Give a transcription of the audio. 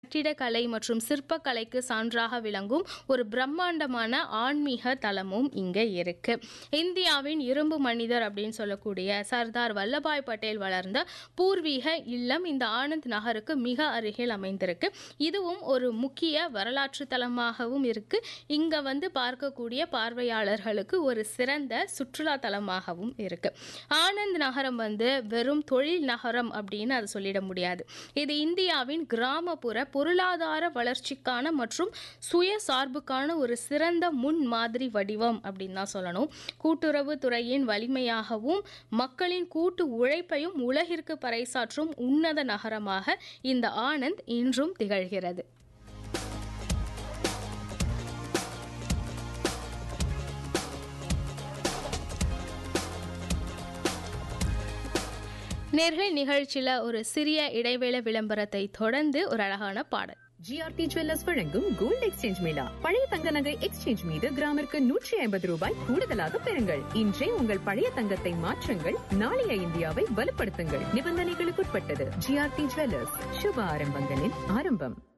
கட்டிடக்கலை மற்றும் சிற்பக்கலைக்கு சான்றாக விளங்கும் ஒரு பிரம்மாண்டமான ஆன்மீக தலமும் இங்கே இருக்கு இந்தியாவின் இரும்பு மனிதர் அப்படின்னு சொல்லக்கூடிய சர்தார் வல்லபாய் பட்டேல் வளர்ந்த பூர்வீக இல்லம் இந்த ஆனந்த் நகருக்கு மிக அருகில் அமைந்திருக்கு இதுவும் ஒரு முக்கிய வரலாற்று தலமாகவும் இருக்கு இங்க வந்து பார்க்கக்கூடிய பார்வையாளர்களுக்கு ஒரு சிறந்த சுற்றுலா தலமாகவும் இருக்கு ஆனந்த் நகரம் வந்து வெறும் தொழில் நகரம் அப்படின்னு அதை சொல்லிட முடியாது இது இந்தியாவின் கிராமப்புற பொருளாதார வளர்ச்சிக்கான மற்றும் சுயசார்புக்கான ஒரு சிறந்த முன் மாதிரி வடிவம் அப்படின்னு தான் சொல்லணும் கூட்டுறவு துறையின் வலிமையாகவும் மக்களின் கூட்டு உழைப்பையும் உலகிற்கு பறைசாற்றும் உன்னத நகரமாக இந்த ஆனந்த் இன்றும் திகழ்கிறது நேர்களை நிகழ்ச்சியில் ஒரு சிறிய இடைவேளை விளம்பரத்தை தொடர்ந்து ஒரு அழகான பாடல் ஜிஆர்டி ஜுவல்லர்ஸ் வழங்கும் கோல்ட் எக்ஸ்சேஞ்ச் மேளா பழைய தங்க நகை எக்ஸ்சேஞ்ச் மீது கிராமிற்கு நூற்றி ஐம்பது ரூபாய் கூடுதலாக பெறுங்கள் இன்றே உங்கள் பழைய தங்கத்தை மாற்றுங்கள் நாளைய இந்தியாவை வலுப்படுத்துங்கள் நிபந்தனைகளுக்குட்பட்டது ஜிஆர்டி ஜுவல்லர்ஸ் சுப ஆரம்பங்களின் ஆரம்பம்